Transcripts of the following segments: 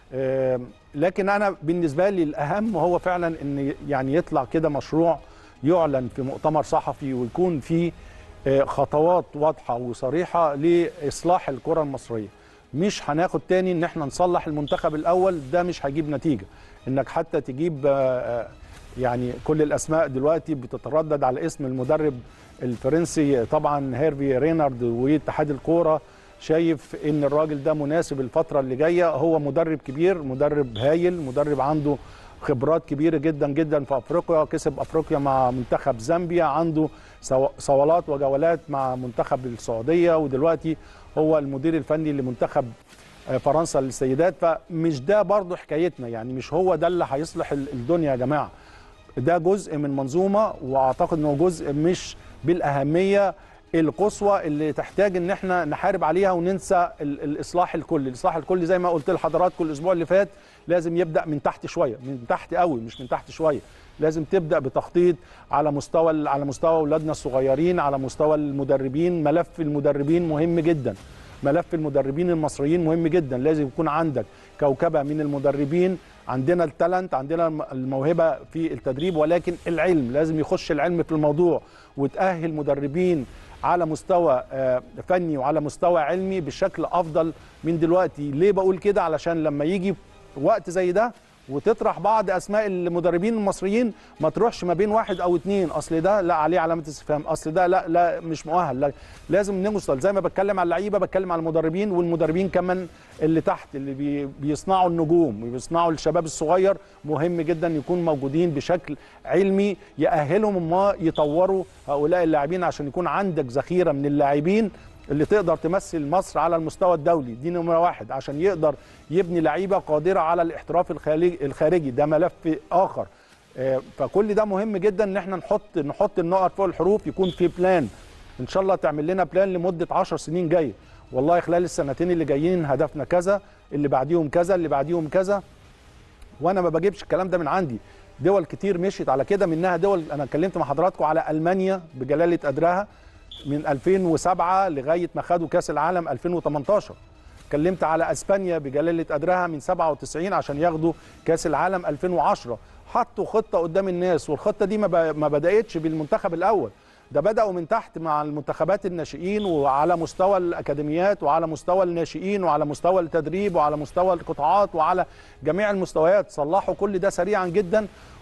آه، لكن انا بالنسبه لي الاهم هو فعلا ان يعني يطلع كده مشروع يعلن في مؤتمر صحفي ويكون فيه آه، خطوات واضحه وصريحه لاصلاح الكره المصريه مش هناخد تاني ان احنا نصلح المنتخب الاول ده مش هيجيب نتيجه انك حتى تجيب آه، آه، يعني كل الاسماء دلوقتي بتتردد على اسم المدرب الفرنسي طبعا هيرفي رينارد واتحاد الكوره شايف ان الراجل ده مناسب الفتره اللي جايه هو مدرب كبير مدرب هايل مدرب عنده خبرات كبيره جدا جدا في افريقيا كسب افريقيا مع منتخب زامبيا عنده سو- صولات وجولات مع منتخب السعوديه ودلوقتي هو المدير الفني لمنتخب آه، فرنسا للسيدات فمش ده برضه حكايتنا يعني مش هو ده اللي هيصلح ال- الدنيا يا جماعه ده جزء من منظومه واعتقد انه جزء مش بالاهميه القصوى اللي تحتاج ان احنا نحارب عليها وننسى ال- الاصلاح الكلي، الاصلاح الكلي زي ما قلت لحضراتكم الاسبوع اللي فات لازم يبدا من تحت شويه، من تحت قوي مش من تحت شويه، لازم تبدا بتخطيط على مستوى ال- على مستوى اولادنا الصغيرين، على مستوى المدربين، ملف المدربين مهم جدا. ملف المدربين المصريين مهم جدا لازم يكون عندك كوكبه من المدربين عندنا التالنت عندنا الم- الموهبه في التدريب ولكن العلم لازم يخش العلم في الموضوع وتاهل مدربين على مستوى آه، فني وعلى مستوى علمي بشكل افضل من دلوقتي ليه بقول كده علشان لما يجي وقت زي ده وتطرح بعض اسماء المدربين المصريين ما تروحش ما بين واحد او اتنين اصل ده لا عليه علامه استفهام اصل ده لا لا مش مؤهل لا لازم نوصل زي ما بتكلم على اللعيبه بتكلم على المدربين والمدربين كمان اللي تحت اللي بي بيصنعوا النجوم وبيصنعوا الشباب الصغير مهم جدا يكون موجودين بشكل علمي يأهلهم ما يطوروا هؤلاء اللاعبين عشان يكون عندك ذخيره من اللاعبين اللي تقدر تمثل مصر على المستوى الدولي دي نمرة واحد عشان يقدر يبني لعيبة قادرة على الاحتراف الخارجي الخارجي ده ملف آخر آه، فكل ده مهم جدا ان احنا نحط نحط النقط فوق الحروف يكون في بلان ان شاء الله تعمل لنا بلان لمدة 10 سنين جاية والله خلال السنتين اللي جايين هدفنا كذا اللي بعديهم كذا اللي بعديهم كذا وانا ما بجيبش الكلام ده من عندي دول كتير مشيت على كده منها دول انا اتكلمت مع حضراتكم على المانيا بجلاله قدرها من 2007 لغايه ما خدوا كاس العالم 2018 اتكلمت على اسبانيا بجلاله قدرها من 97 عشان ياخدوا كاس العالم 2010 حطوا خطه قدام الناس والخطه دي ما ب- ما بداتش بالمنتخب الاول ده بداوا من تحت مع المنتخبات الناشئين وعلى مستوى الاكاديميات وعلى مستوى الناشئين وعلى مستوى التدريب وعلى مستوى القطاعات وعلى جميع المستويات صلحوا كل ده سريعا جدا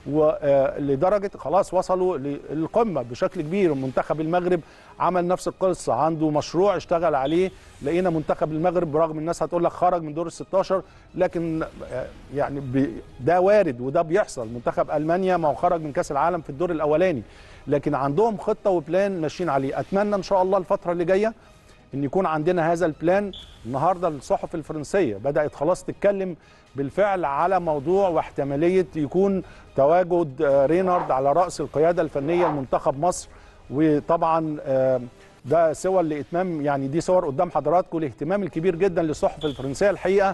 ولدرجه خلاص وصلوا للقمه بشكل كبير منتخب المغرب عمل نفس القصه عنده مشروع اشتغل عليه لقينا منتخب المغرب برغم الناس هتقول لك خرج من دور ال 16 لكن آه، يعني ب- ده وارد وده بيحصل منتخب المانيا ما هو خرج من كاس العالم في الدور الاولاني لكن عندهم خطه وبلان ماشيين عليه اتمنى ان شاء الله الفتره اللي جايه ان يكون عندنا هذا البلان النهارده الصحف الفرنسيه بدات خلاص تتكلم بالفعل على موضوع واحتماليه يكون تواجد آه، رينارد على راس القياده الفنيه لمنتخب مصر وطبعا آه، ده صور لاتمام يعني دي صور قدام حضراتكم الاهتمام الكبير جدا للصحف الفرنسيه الحقيقه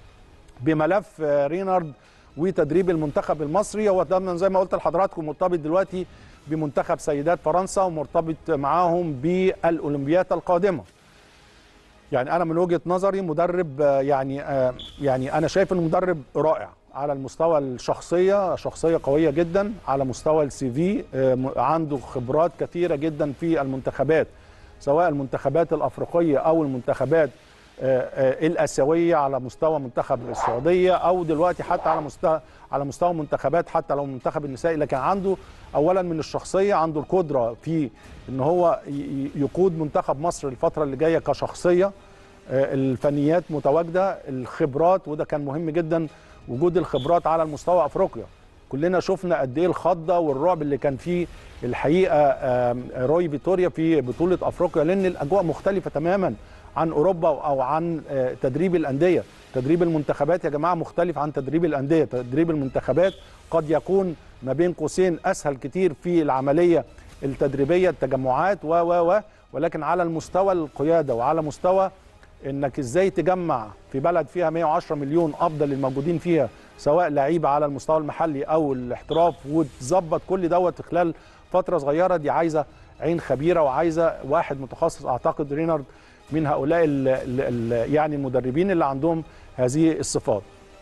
بملف آه، رينارد وتدريب المنتخب المصري هو ضمن زي ما قلت لحضراتكم مرتبط دلوقتي بمنتخب سيدات فرنسا ومرتبط معاهم بالاولمبيات القادمه يعني انا من وجهه نظري مدرب آه، يعني آه، يعني انا شايف انه مدرب رائع على المستوى الشخصيه شخصيه قويه جدا على مستوى السي في آه، م- عنده خبرات كثيره جدا في المنتخبات سواء المنتخبات الافريقيه او المنتخبات آه، آه، الاسيويه على مستوى منتخب السعوديه او دلوقتي حتى على مستوى على مستوى منتخبات حتى لو منتخب النسائي لكن عنده اولا من الشخصيه عنده القدره في ان هو ي- ي- يقود منتخب مصر الفتره اللي جايه كشخصيه آه، الفنيات متواجده الخبرات وده كان مهم جدا وجود الخبرات على المستوى افريقيا كلنا شفنا قد ايه الخضه والرعب اللي كان فيه الحقيقه آم، روي فيتوريا في بطوله افريقيا لان الاجواء مختلفه تماما عن اوروبا او عن آه، تدريب الانديه تدريب المنتخبات يا جماعه مختلف عن تدريب الانديه تدريب المنتخبات قد يكون ما بين قوسين اسهل كتير في العمليه التدريبيه التجمعات و و و ولكن على المستوى القياده وعلى مستوى انك ازاي تجمع في بلد فيها 110 مليون افضل الموجودين فيها سواء لعيبه على المستوى المحلي او الاحتراف وتظبط كل دوت في خلال فتره صغيره دي عايزه عين خبيره وعايزه واحد متخصص اعتقد رينارد من هؤلاء ال ال ال يعني المدربين اللي عندهم هذه الصفات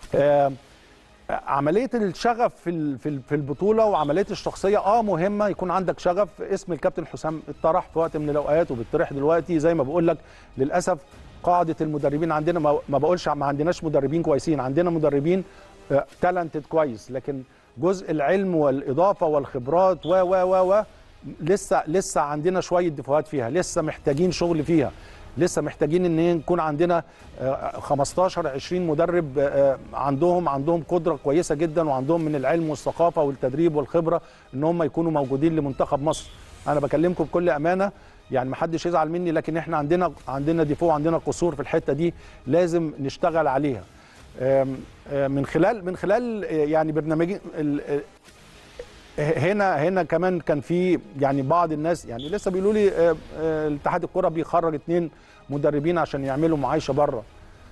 آه، عمليه الشغف في ال- في ال- في البطوله وعمليه الشخصيه اه مهمه يكون عندك شغف اسم الكابتن حسام اتطرح في وقت من الاوقات وبيطرح دلوقتي زي ما بقول لك للاسف قاعده المدربين عندنا ما ما بقولش ما عندناش مدربين كويسين عندنا مدربين تالنتد كويس لكن جزء العلم والاضافه والخبرات و و و و لسه لسه عندنا شويه دفوات فيها لسه محتاجين شغل فيها لسه محتاجين ان يكون عندنا آه، 15 20 مدرب آه، عندهم عندهم قدره كويسه جدا وعندهم من العلم والثقافه والتدريب والخبره ان هم يكونوا موجودين لمنتخب مصر انا بكلمكم بكل امانه يعني ما حدش يزعل مني لكن احنا عندنا عندنا ديفو عندنا قصور في الحته دي لازم نشتغل عليها آم، آه، من خلال من خلال آه، يعني برنامجين ال- آه، هنا هنا كمان كان في يعني بعض الناس يعني لسه بيقولوا لي آه، آه، الاتحاد الكره بيخرج اتنين مدربين عشان يعملوا معايشه بره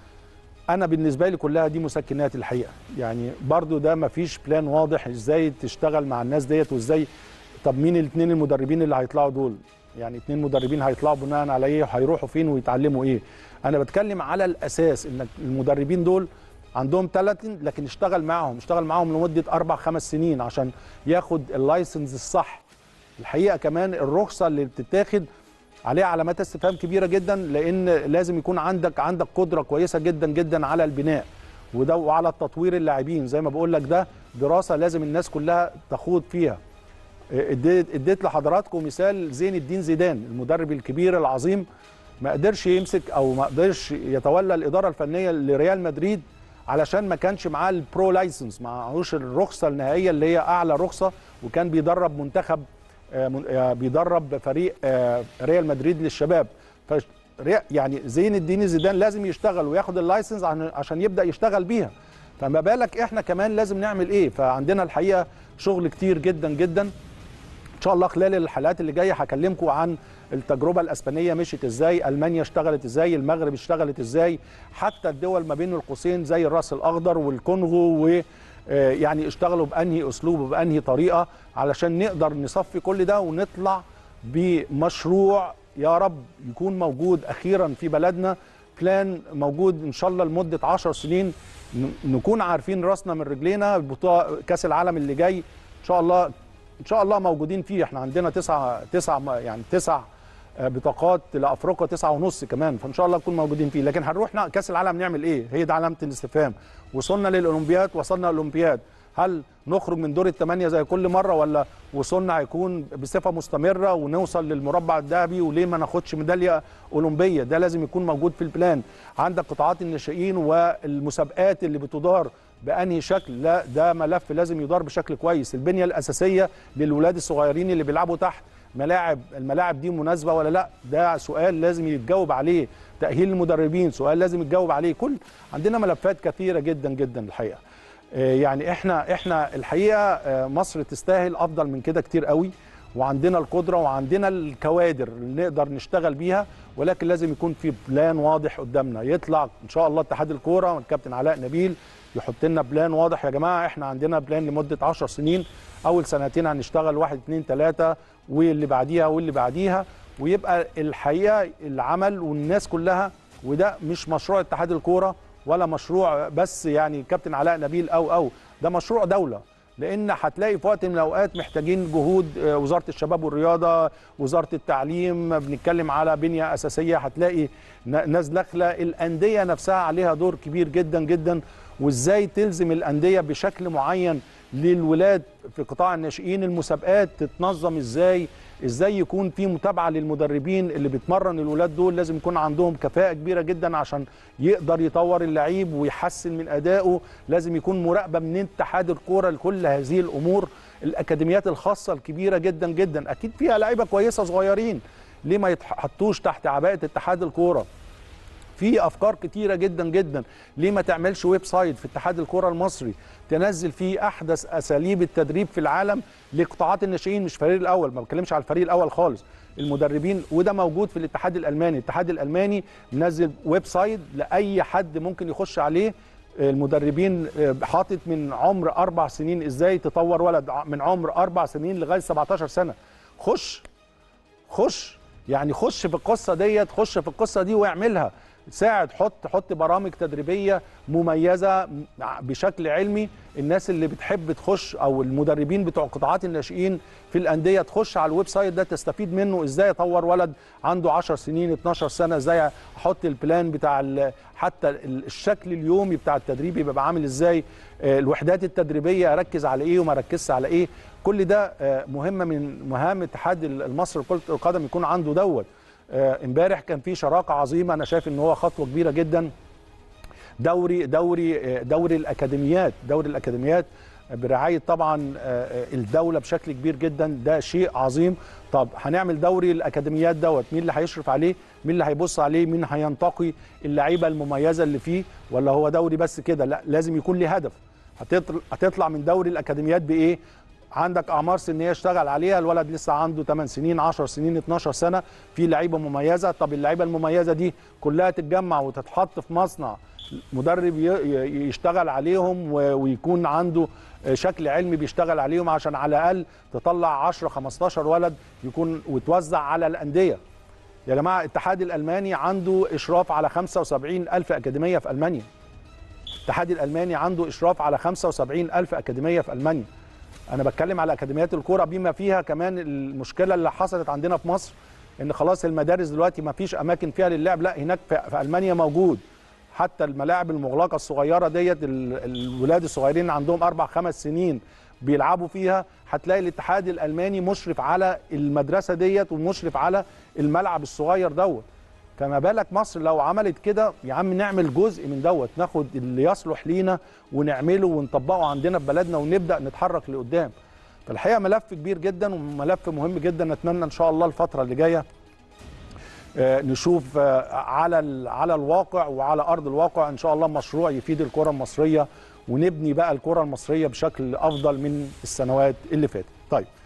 انا بالنسبه لي كلها دي مسكنات الحقيقه يعني برضو ده ما فيش بلان واضح ازاي تشتغل مع الناس ديت وازاي طب مين الاثنين المدربين اللي هيطلعوا دول يعني اثنين مدربين هيطلعوا بناء على ايه وهيروحوا فين ويتعلموا ايه انا بتكلم على الاساس ان المدربين دول عندهم تالنت لكن اشتغل معاهم اشتغل معاهم لمده اربع خمس سنين عشان ياخد اللايسنس الصح الحقيقه كمان الرخصه اللي بتتاخد عليها علامات استفهام كبيره جدا لان لازم يكون عندك عندك قدره كويسه جدا جدا على البناء وده وعلى تطوير اللاعبين زي ما بقول لك ده دراسه لازم الناس كلها تخوض فيها اديت اديت لحضراتكم مثال زين الدين زيدان المدرب الكبير العظيم ما قدرش يمسك او ما قدرش يتولى الاداره الفنيه لريال مدريد علشان ما كانش معاه البرو لايسنس معهوش الرخصه النهائيه اللي هي اعلى رخصه وكان بيدرب منتخب آه، من- آه، بيدرب فريق آه، ريال مدريد للشباب ف يعني زين الدين زيدان لازم يشتغل وياخد اللايسنس عن- عشان يبدا يشتغل بيها فما بالك احنا كمان لازم نعمل ايه فعندنا الحقيقه شغل كتير جدا جدا ان شاء الله خلال الحلقات اللي جايه هكلمكم عن التجربه الاسبانيه مشيت ازاي المانيا اشتغلت ازاي المغرب اشتغلت ازاي حتى الدول ما بين القوسين زي الراس الاخضر والكونغو و آه، يعني اشتغلوا بانهي اسلوب وبانهي طريقه علشان نقدر نصفي كل ده ونطلع بمشروع يا رب يكون موجود اخيرا في بلدنا بلان موجود ان شاء الله لمده 10 سنين ن- نكون عارفين راسنا من رجلينا البطوله كاس العالم اللي جاي ان شاء الله ان شاء الله موجودين فيه احنا عندنا تسعة تسعة يعني تسع آه، بطاقات لافريقيا تسعة ونص كمان فان شاء الله نكون موجودين فيه لكن هنروح نا- كاس العالم نعمل ايه هي دي علامه الاستفهام وصلنا للاولمبياد وصلنا الاولمبياد هل نخرج من دور الثمانيه زي كل مره ولا وصلنا هيكون بصفه مستمره ونوصل للمربع الذهبي وليه ما ناخدش ميداليه اولمبيه ده لازم يكون موجود في البلان عندك قطاعات الناشئين والمسابقات اللي بتدار بانهي شكل لا ده ملف لازم يدار بشكل كويس البنيه الاساسيه للولاد الصغيرين اللي بيلعبوا تحت ملاعب الملاعب دي مناسبه ولا لا ده سؤال لازم يتجاوب عليه تاهيل المدربين سؤال لازم يتجاوب عليه كل عندنا ملفات كثيره جدا جدا الحقيقه آه، يعني احنا احنا الحقيقه آه، مصر تستاهل افضل من كده كتير قوي وعندنا القدره وعندنا الكوادر اللي نقدر نشتغل بيها ولكن لازم يكون في بلان واضح قدامنا يطلع ان شاء الله اتحاد الكوره والكابتن علاء نبيل يحط لنا بلان واضح يا جماعه احنا عندنا بلان لمده 10 سنين اول سنتين هنشتغل واحد اتنين تلاته واللي بعديها واللي بعديها ويبقى الحقيقه العمل والناس كلها وده مش مشروع اتحاد الكوره ولا مشروع بس يعني كابتن علاء نبيل او او ده مشروع دوله لان هتلاقي في وقت من الاوقات محتاجين جهود آه، وزاره الشباب والرياضه وزاره التعليم بنتكلم على بنيه اساسيه هتلاقي ن- ناس داخله الانديه نفسها عليها دور كبير جدا جدا وازاي تلزم الانديه بشكل معين للولاد في قطاع الناشئين المسابقات تتنظم ازاي ازاي يكون في متابعه للمدربين اللي بتمرن الولاد دول لازم يكون عندهم كفاءه كبيره جدا عشان يقدر يطور اللعيب ويحسن من ادائه لازم يكون مراقبه من اتحاد الكوره لكل هذه الامور الاكاديميات الخاصه الكبيره جدا جدا اكيد فيها لعيبه كويسه صغيرين ليه ما يتحطوش تحت عباءه اتحاد الكوره في افكار كتيره جدا جدا ليه ما تعملش ويب سايت في اتحاد الكره المصري تنزل فيه احدث اساليب التدريب في العالم لقطاعات الناشئين مش الفريق الاول ما بتكلمش على الفريق الاول خالص المدربين وده موجود في الاتحاد الالماني الاتحاد الالماني منزل ويب سايت لاي حد ممكن يخش عليه المدربين حاطط من عمر اربع سنين ازاي تطور ولد من عمر اربع سنين لغايه 17 سنه خش خش يعني خش في القصه ديت خش في القصه دي واعملها ساعد حط حط برامج تدريبيه مميزه بشكل علمي الناس اللي بتحب تخش او المدربين بتوع قطاعات الناشئين في الانديه تخش على الويب سايت ده تستفيد منه ازاي اطور ولد عنده 10 سنين 12 سنه ازاي احط البلان بتاع ال- حتى ال- الشكل اليومي بتاع التدريب يبقى عامل ازاي آه، الوحدات التدريبيه اركز على ايه وما اركزش على ايه كل ده آه، مهمه من مهام اتحاد المصري لكره القدم يكون عنده دوت آه، امبارح كان في شراكه عظيمه انا شايف ان هو خطوه كبيره جدا دوري دوري دوري الاكاديميات دوري الاكاديميات برعايه طبعا الدوله بشكل كبير جدا ده شيء عظيم طب هنعمل دوري الاكاديميات دوت مين اللي هيشرف عليه مين اللي هيبص عليه مين هينتقي اللعيبه المميزه اللي فيه ولا هو دوري بس كده لا لازم يكون ليه هدف هتطل- هتطلع من دوري الاكاديميات بايه عندك اعمار سنيه اشتغل عليها الولد لسه عنده 8 سنين 10 سنين 12 سنه في لعيبه مميزه طب اللعيبه المميزه دي كلها تتجمع وتتحط في مصنع مدرب ي- ي- يشتغل عليهم و- ويكون عنده شكل علمي بيشتغل عليهم عشان على الاقل تطلع 10 15 ولد يكون وتوزع على الانديه يا جماعه الاتحاد الالماني عنده اشراف على 75 الف اكاديميه في المانيا الاتحاد الالماني عنده اشراف على 75 الف اكاديميه في المانيا انا بتكلم على اكاديميات الكوره بما فيها كمان المشكله اللي حصلت عندنا في مصر ان خلاص المدارس دلوقتي ما فيش اماكن فيها للعب لا هناك في في المانيا موجود حتى الملاعب المغلقه الصغيره ديت ال- الولاد الصغيرين عندهم اربع خمس سنين بيلعبوا فيها هتلاقي الاتحاد الالماني مشرف على المدرسه ديت ومشرف على الملعب الصغير دوت فما بالك مصر لو عملت كده يا عم نعمل جزء من دوت ناخد اللي يصلح لينا ونعمله ونطبقه عندنا في بلدنا ونبدا نتحرك لقدام فالحقيقه ملف كبير جدا وملف مهم جدا نتمنى ان شاء الله الفتره اللي جايه آه، نشوف آه، على ال- على الواقع وعلى ارض الواقع ان شاء الله مشروع يفيد الكره المصريه ونبني بقى الكره المصريه بشكل افضل من السنوات اللي فاتت طيب